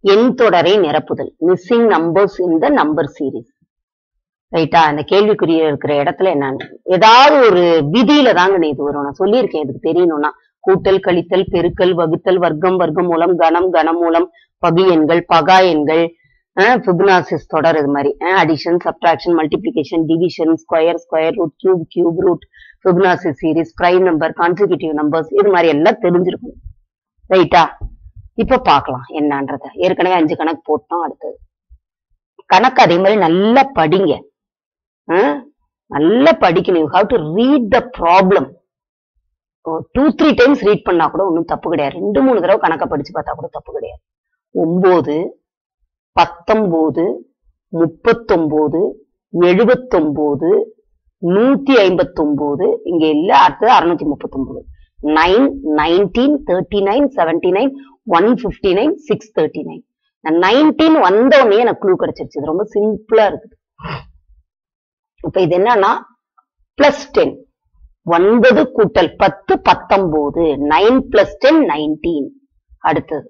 எண் தொடரை நிரப்புதல் missing numbers in the number series ரைட்டா அந்த கேள்விக்குரிய இருக்கிற இடத்துல என்னன்னு ஏதாவது ஒரு விதியில தாங்க இது வரும் நான் சொல்லியிருக்கேன் இதுக்கு தெரியணும்னா கூட்டல் கழித்தல் பெருக்கல் வகுத்தல் வர்க்கம் வர்க்கம் மூலம் கணம் கனமூலம் பகு எண்கள் பகா எண்கள் ஃபிபனாசிஸ் தொடர் இது மாதிரி addition subtraction multiplication division square square root cube cube root Fibonacci's series prime number consecutive numbers இது மாதிரி எல்லாம் தெரிஞ்சிருக்கும் ரைட்டா இப்ப பார்க்கலாம் என்னன்றத ஏற்கனவே அஞ்சு கணக்கு போட்டோம் அடுத்தது கணக்கு அதே மாதிரி நல்லா படிங்க ஆ? நல்லா படிக்கணும் you have to read the problem two three times read பண்ணா கூட ஒன்றும் தப்பு கிடையாது ரெண்டு மூணு தடவை கணக்கை படிச்சு பார்த்தா கூட தப்பு கிடையாது ஒன்பது பத்தொன்பது முப்பத்தொன்பது எழுபத்தொன்பது நூத்தி ஐம்பத்தொன்பது இங்க இல்ல அடுத்தது அறுநூத்தி முப்பத்தொன்பது nine nineteen thirty nine seventy nine one fifty nine six thirty nine nineteen வந்த உடனே எனக்கு க்ளூ கிடைச்சிருச்சு இது ரொம்ப சிம்பிளா இருக்குது இப்ப இது என்னன்னா பிளஸ் டென் ஒன்பது கூட்டல் பத்து பத்தொன்பது நைன் பிளஸ் டென் நைன்டீன் அடுத்தது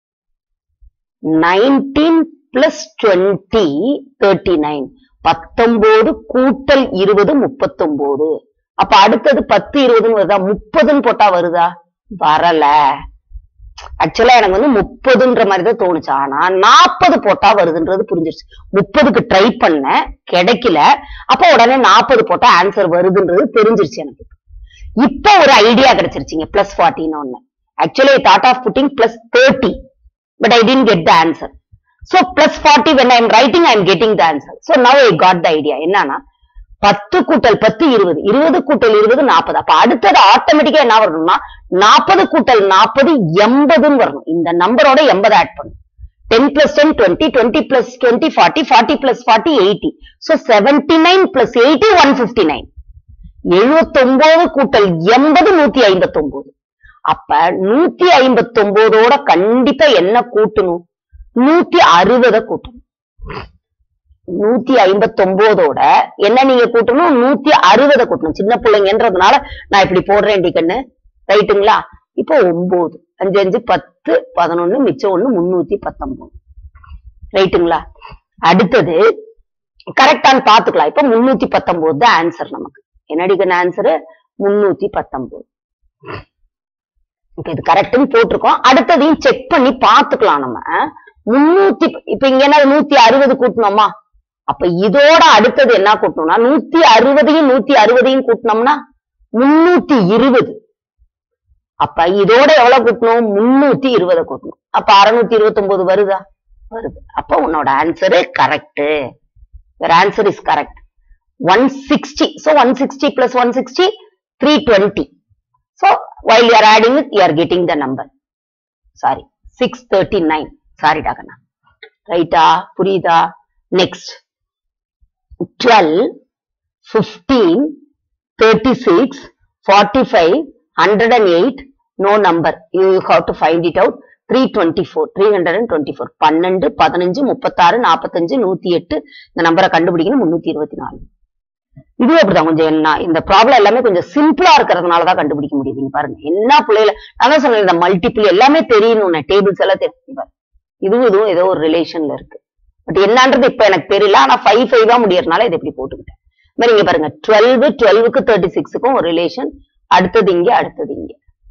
nineteen plus twenty thirty nine பத்தொன்பது கூட்டல் இருபது முப்பத்தொன்பது அப்ப அடுத்தது பத்து இருபதுன்னு வருதா முப்பதுன்னு போட்டா வருதா வரல ஆக்சுவலா எனக்கு வந்து முப்பதுன்ற மாதிரி தான் தோணுச்சு ஆனா நாற்பது போட்டா வருதுன்றது புரிஞ்சிருச்சு முப்பதுக்கு ட்ரை பண்ணேன் கிடைக்கல அப்ப உடனே நாற்பது போட்டா ஆன்சர் வருதுன்றது தெரிஞ்சிருச்சு எனக்கு இப்ப ஒரு ஐடியா கிடைச்சிருச்சுங்க பிளஸ் ஃபார்ட்டின்னு ஒண்ணு actually thought of putting plus thirty but I didn't get the answer. So plus 40 when I am writing I am getting the answer. So now I got the idea. என்னன்னா பத்து கூட்டல் பத்து இருபது இருபது கூட்டல் இருபது நாற்பது அப்ப அடுத்தது ஆட்டோமேட்டிக்கா என்ன வரணும்னா நாற்பது கூட்டல் நாற்பது எண்பதுன்னு வரணும் இந்த நம்பரோட எண்பது ஆட் பண்ணும் ten plus ten twenty twenty plus twenty forty forty plus forty eighty so seventy nine plus eighty one fifty nine எழுபத்தொன்பது கூட்டல் எண்பது நூத்தி ஐம்பத்தொன்பது அப்ப நூத்தி ஐம்பத்தொன்பதோட கண்டிப்பா என்ன கூட்டணும் நூத்தி அறுபதை கூட்டணும் நூத்தி ஐம்பத்தொன்பதோட என்ன நீங்க கூட்டணும் நூத்தி அறுபதை கூட்டணும் சின்ன பிள்ளைங்கன்றதுனால நான் இப்படி போடுறேன் டி கண்ணு ரைட்டுங்களா இப்போ ஒன்பது அஞ்சு அஞ்சு பத்து பதினொன்னு மிச்சம் ஒண்ணு முன்னூத்தி பத்தொன்பது ரைட்டுங்களா அடுத்தது கரெக்டான்னு பாத்துக்கலாம் இப்ப முன்னூத்தி பத்தொன்பது தான் ஆன்சர் நமக்கு என்னடி கண்ணு ஆன்சரு முன்னூத்தி பத்தொன்பது இப்ப இது கரெக்ட்னு போட்டிருக்கோம் அடுத்ததையும் செக் பண்ணி பாத்துக்கலாம் நம்ம முன்னூத்தி இப்ப இங்க என்ன நூத்தி அறுபது கூட்டணுமா அப்ப இதோட அடுத்தது என்ன கூட்டணும்னா நூத்தி அறுபதையும் நூத்தி அறுபதையும் கூட்டினோம்னா முன்னூத்தி இருபது அப்ப இதோட எவ்வளவு கூட்டணும் முன்னூத்தி இருபதை கூட்டணும் அப்ப அறுநூத்தி இருபத்தி ஒன்பது வருதா வருது அப்ப உன்னோட answer correct answer is correct one sixty so one sixty plus one sixty three twenty So while you are adding it, you are getting the number. Sorry, 639. Sorry, Dagana. Right, புரியுதா next 12, 15, 36, 45, 108, no number. You have to find it out. 324, 324, 12, 15, 36, 45, 108 இந்த நம்பரை கண்டுபிடிக்கணும் முன்னூத்தி இருபத்தி நாலு இதுவும் அப்படிதான் கொஞ்சம் என்ன இந்த ப்ராப்ளம் எல்லாமே கொஞ்சம் சிம்பிளா இருக்கிறதுனாலதான் கண்டுபிடிக்க முடியுது இங்க பாருங்க என்ன பிள்ளைல நான் தான் சொன்னேன் இந்த மல்டிபிள் எல்லாமே தெரியணும் டேபிள்ஸ் எல்லாம் தெரியும் பாருங்க. இதுவும் இதுவும் ஏதோ ஒரு ரிலேஷன்ல இருக்கு பட் என்னன்றது இப்ப எனக்கு தெரியல ஆனா ஃபைவ் ஃபைவா முடியறதுனால இதை இப்படி போட்டுக்கிட்டேன் இந்த மாதிரி இங்க பாருங்க டுவெல் டுவெல்வுக்கு தேர்ட்டி சிக்ஸுக்கும் ஒரு ரிலேஷன் அடுத்தது இங்க அடுத்தது இங்க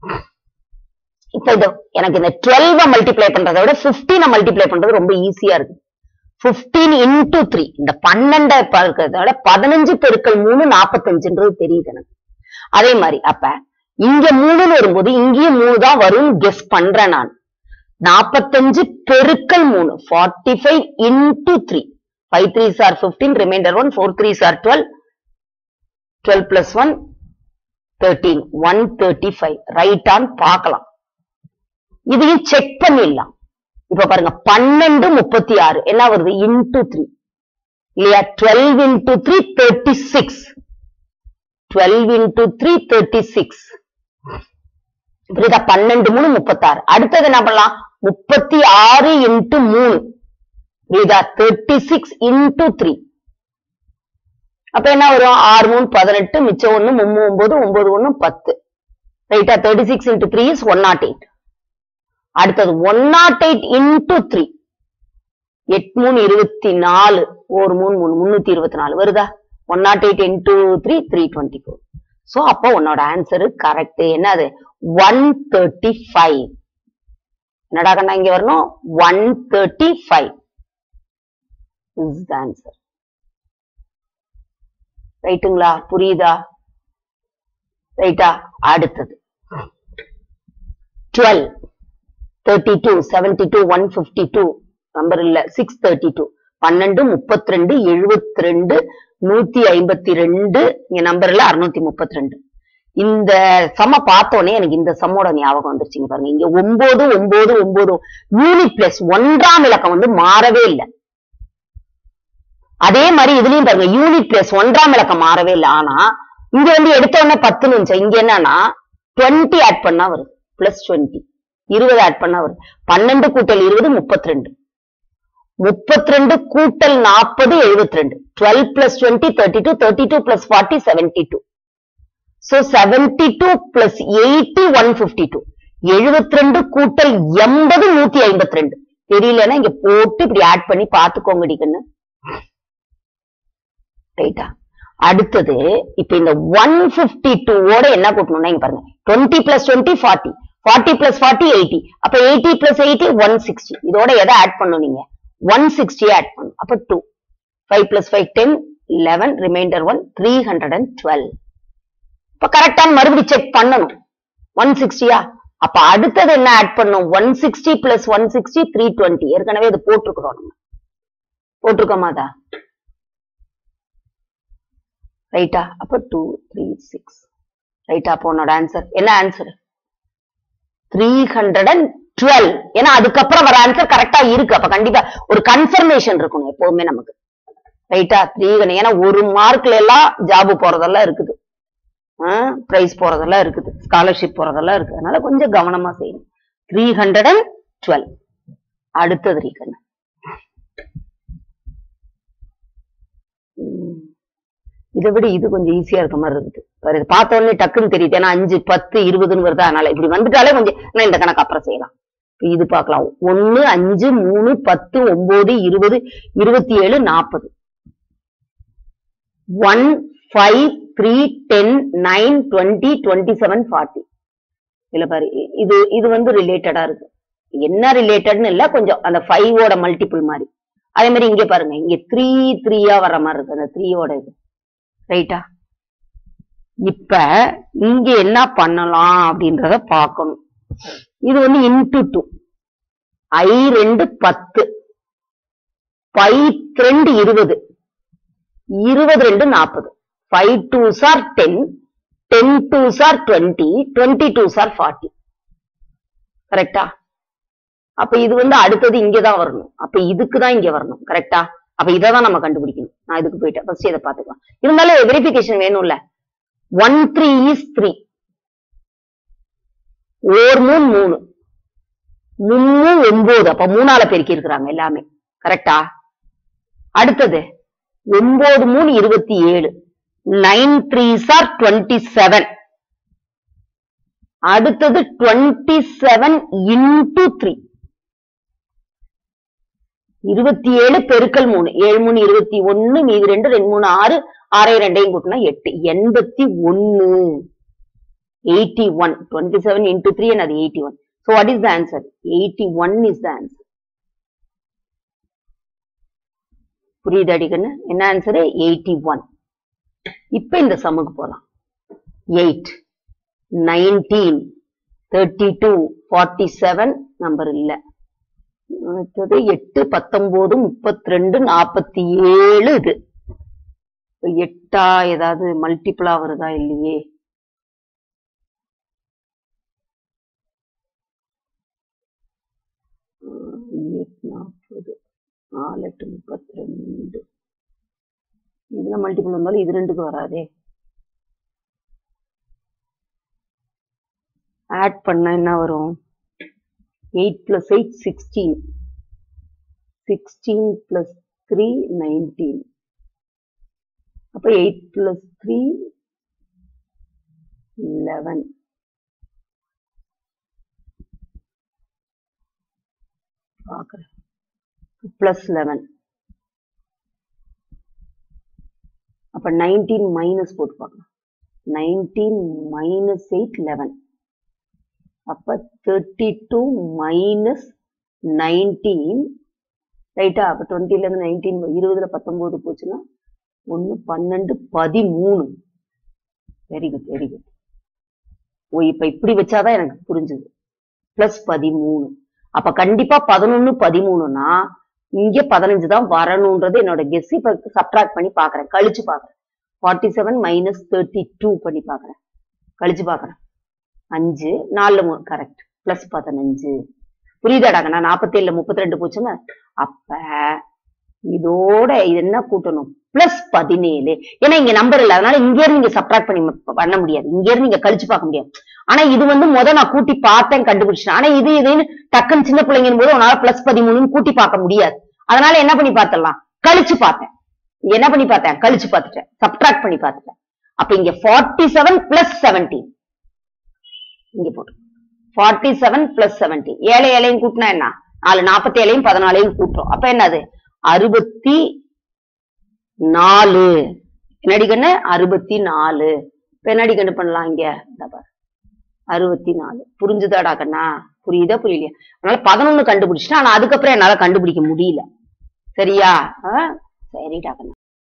இப்ப இது எனக்கு இந்த டுவெல்வை மல்டிப்ளை பண்றதை விட பிப்டீனை மல்டிப்ளை பண்றது ரொம்ப ஈஸியா இருக்கு பிப்டீன் இன்டூ த்ரீ இந்த பன்னெண்டை இருக்கிறத விட பதினஞ்சு பெருக்கல் மூணு நாற்பத்தஞ்சுன்றது தெரியுது எனக்கு அதே மாதிரி அப்ப இங்க மூணுன்னு வரும்போது இங்கேயும் மூணு தான் வரும் கெஸ் பண்றேன் நான் நாற்பத்தஞ்சு பெருக்கல் மூணு forty five into three five three are fifteen reminder one four three are twelve twelve plus one thirteen one thirty five ரைட்டான்னு பார்க்கலாம் இதையும் செக் பண்ணிடலாம் இப்ப பாருங்க பன்னெண்டு முப்பத்தி ஆறு என்ன வருது இன்டூ த்ரீ இல்லையா twelve into three thirty six twelve into three thirty six புரியுதா பன்னெண்டு மூணு முப்பத்தாறு அடுத்தது என்ன பண்ணலாம் முப்பத்தி ஆறு இன்டூ மூணு புரியுதா தேர்ட்டி சிக்ஸ் இன்டூ த்ரீ அப்ப என்ன வரும் ஆறு மூணு பதினெட்டு மிச்சம் ஒண்ணு மும்மு ஒன்பது ஒன்பது ஒண்ணு பத்து ரைட்டா thirty six into three is one nought eight அடுத்தது one nought eight into three எட்டு மூணு இருபத்தி நாலு ஒரு மூணு மூணு முன்னூத்தி இருபத்தி நாலு வருதா one nought eight into three three twenty four so அப்போ உன்னோட ஆன்சர் கரெக்ட் என்னது ஒன் தேர்ட்டி ஃபைவ் என்னடா கண்ணா இங்க வரணும் one thirty five is the answer ரைட்டுங்களா புரியுதா ரைட்டா அடுத்தது twelve thirty two seventy two one fifty two number இல்ல சிக்ஸ் தேர்ட்டி டூ பன்னெண்டு முப்பத்தி ரெண்டு எழுபத்தி ரெண்டு நூத்தி ஐம்பத்தி ரெண்டு இங்க நம்பர்ல அறுநூத்தி முப்பத்தி ரெண்டு இந்த சம பார்த்தோன்னே எனக்கு இந்த சம்மோட ஞாபகம் வந்துருச்சுங்க பாருங்க இங்க ஒன்பது ஒன்பது ஒன்பது யூனிட் பிளஸ் ஒன்றாம் இலக்கம் வந்து மாறவே இல்லை அதே மாதிரி இதுலயும் பாருங்க யூனிட் பிளஸ் ஒன்றாம் இலக்கம் மாறவே இல்லை ஆனா இங்க வந்து எடுத்த உடனே பத்துன்னு இருந்துச்சு இங்க என்னன்னா டுவெண்ட்டி ஆட் பண்ணா வருது பிளஸ் டுவெண்ட்டி இருபது ஆட் பண்ணா வருது பன்னெண்டு கூட்டல் இருபது முப்பத்தி ரெண்டு முப்பத்தி ரெண்டு கூட்டல் நாற்பது எழுபத்தி ரெண்டு twelve plus twenty thirty two thirty two plus forty seventy two so seventy two plus eighty one fifty two எழுபத்தி ரெண்டு கூட்டல் எண்பது நூத்தி ஐம்பத்தி ரெண்டு தெரியலன்னா இங்க போட்டு இப்படி ஆட் பண்ணி பாத்துக்கோங்க டிக்கன்னு ரைட்டா அடுத்தது இப்ப இந்த ஒன் பிப்டி டூவோட என்ன கூட்டணும்னா இங்க பாருங்க twenty plus twenty forty forty plus forty eighty அப்ப eighty plus eighty one sixty இதோட எதை ஆட் பண்ணும் நீங்க ஒன் சிக்ஸ்டி ஆட் பண்ணும் அப்ப two five plus five ten eleven reminder one three hundred and twelve இப்ப கரெக்டான மறுபடியும் செக் பண்ணணும் ஒன் சிக்ஸ்டியா அப்ப அடுத்தது என்ன ஆட் பண்ணும் one sixty plus one sixty three twenty ஏற்கனவே இது போட்டிருக்கிறோம் நம்ம போட்டிருக்கோமாதா ரைட்டா அப்ப டூ த்ரீ சிக்ஸ் ரைட்டா அப்போ உன்னோட ஆன்சர் என்ன answer three hundred and twelve ஏன்னா அதுக்கப்புறம் வர ஆன்சர் கரெக்டா இருக்கு அப்ப கண்டிப்பா ஒரு கன்ஃபர்மேஷன் இருக்கணும் எப்பவுமே நமக்கு ரைட்டா த்ரீ ஏன்னா ஒரு மார்க்ல எல்லாம் ஜாப் போறதெல்லாம் இருக்குது பிரைஸ் போறதெல்லாம் இருக்குது ஸ்காலர்ஷிப் போறதெல்லாம் இருக்கு அதனால கொஞ்சம் கவனமா செய்யணும் த்ரீ ஹண்ட்ரட் அண்ட் டுவெல் அடுத்தது ரீக்கண்ணு இதை விட இது கொஞ்சம் ஈஸியா இருக்க மாதிரி இருக்குது பாரு, இது பார்த்த உடனே டக்குன்னு தெரியுது ஏன்னா அஞ்சு பத்து இருபதுன்னு வருதா அதனால இப்படி வந்துட்டாலே கொஞ்சம் நான் இந்த கணக்கு அப்புறம் செய்யலாம் இப்ப இது பார்க்கலாம் ஒன்னு அஞ்சு மூணு பத்து ஒன்பது இருபது இருபத்தி ஏழு நாற்பது one five three ten nine twenty twenty seven forty இல்ல பாரு இ- இது இது வந்து ரிலேட்டடா இருக்கு என்ன ரிலேட்டட்னு இல்ல கொஞ்சம் அந்த ஃபைவோட மல்டிபிள் மாதிரி அதே மாதிரி இங்க பாருங்க இங்க த்ரீ த்ரீயா வர்ற மாதிரி இருக்கு அந்த த்ரீயோட இது ரைட்டா இப்ப இங்க என்ன பண்ணலாம் அப்படின்றத பார்க்கணும் இது வந்து இன்டு டூ ஐ ரெண்டு பத்து பை ரெண்டு இருபது இருபது ரெண்டு நாற்பது five two are ten ten two are twenty twenty two are forty கரெக்டா அப்ப இது வந்து அடுத்தது இங்கதான் வரணும் அப்ப இதுக்கு தான் இங்க வரணும் கரெக்டா அப்ப இதை தான் நம்ம கண்டுபிடிக்கணும் நான் இதுக்கு போயிட்டேன் ஃபர்ஸ்ட் இதை பாத்துக்கலாம் இருந்தாலும் வெரிஃபிகேஷன் வேணும்ல one three is three or மூணு மூணு மும்மு ஒன்பது அப்ப மூணால பெருக்கி இருக்கிறாங்க எல்லாமே கரெக்டா அடுத்தது ஒன்பது மூணு இருபத்தி ஏழு nine three are twenty seven அடுத்தது டுவெண்ட்டி செவன் இன்டு த்ரீ இருபத்தி ஏழு பெருக்கல் மூணு ஏழு மூணு இருபத்தி ஒன்னு மீதி ரெண்டு ரெண்டு மூணு ஆறு ஆறே ரெண்டையும் கூட்டினா எட்டு எண்பத்தி ஒன்னு eighty one twenty seven into three அது eighty one so what is the answer eighty one is the answer புரியுது அடிக்கண்ணு என்ன ஆன்சர் எயிட்டி ஒன் இப்ப இந்த சம்முக்கு போலாம் eight nineteen thirty two forty seven number இல்ல அடுத்தது எட்டு பத்தொன்பது முப்பத்தி ரெண்டு நாற்பத்தி ஏழு இது இப்ப எட்டா ஏதாவது மல்டிபிளா வருதா இல்லையே எட்டு நாற்பது நாலு எட்டு முப்பத்தி ரெண்டு இதுல மல்டிபிள் வந்தாலும் இது ரெண்டுக்கு வராதே ஆட் பண்ணா என்ன வரும் eight plus eight sixteen sixteen plus three nineteen அப்ப எயிட் பிளஸ் த்ரீ லெவன் பாக்குறேன் பிளஸ் லெவன் அப்ப நைன்டீன் மைனஸ் போட்டு பார்க்கலாம் நைன்டீன் மைனஸ் எயிட் லெவன் அப்ப தேர்ட்டி டூ மைனஸ் நைன்டீன் ரைட்டா அப்ப டுவெண்ட்டில இருந்து நைன்டீன் இருபதுல பத்தொன்பது போச்சுன்னா ஒன்னு பன்னெண்டு பதிமூணு வெரி குட் வெரி குட் ஓ இப்ப இப்படி வச்சாதான் எனக்கு புரிஞ்சுது பிளஸ் பதிமூணு அப்ப கண்டிப்பா பதினொன்னு பதிமூணுனா இங்க பதினஞ்சு தான் வரணும்ன்றது என்னோட கெஸ் இப்ப சப்ட்ராக்ட் பண்ணி பாக்குறேன் கழிச்சு பாக்குறேன் forty seven minus thirty two பண்ணி பாக்குறேன் கழிச்சு பாக்குறேன் அஞ்சு நாலு மூணு கரெக்ட் பிளஸ் பதினஞ்சு புரியுதாடாங்க நான் நாற்பத்தி ஏழுல முப்பத்தி ரெண்டு போச்சுங்க அப்ப இதோட இது என்ன கூட்டணும் பிளஸ் பதினேழு ஏன்னா இங்க நம்பர் இல்ல அதனால இங்க இருந்து நீங்க சப்ட்ராக்ட் பண்ணி ம- பண்ண முடியாது இங்க இருந்து நீங்க கழிச்சு பார்க்க முடியாது ஆனா இது வந்து முத நான் கூட்டி பார்த்தேன் கண்டுபிடிச்சேன் ஆனா இது இதுன்னு டக்குன்னு சின்ன பிள்ளைங்க போது உன்னால பிளஸ் பதிமூணுன்னு கூட்டி பார்க்க முடியாது அதனால என்ன பண்ணி பார்த்தலாம் கழிச்சு பார்த்தேன் இங்க என்ன பண்ணி பார்த்தேன் கழிச்சு பார்த்துட்டேன் சப்ட்ராக்ட் பண்ணி பார்த்துட்டேன் அப்ப இங்க ஃபார்ட்டி செவன் பிளஸ் செவன்டீன் இங்க போட்டு ஃபார்ட்டி செவன் பிளஸ் செவன்டீன் ஏழை ஏழையும் கூட்டினா என்ன நாலு நாற்பத்தி ஏழையும் பதினாலையும் கூட்டுறோம் அப்ப என்னது அறுபத்தி நாலு என்னடி கண்ணு அறுபத்தி நாலு இப்ப என்னடி கண்ணு பண்ணலாம் இங்க இந்த பாரு. அறுபத்தி நாலு புரிஞ்சுதாடா கண்ணா புரியுதா புரியலையா அதனால பதினொன்னு கண்டுபிடிச்சிட்டேன் ஆனா அதுக்கப்புறம் என்னால கண்டுபிடிக்க முடியல சரியா ஆ? சரிடா கண்ணா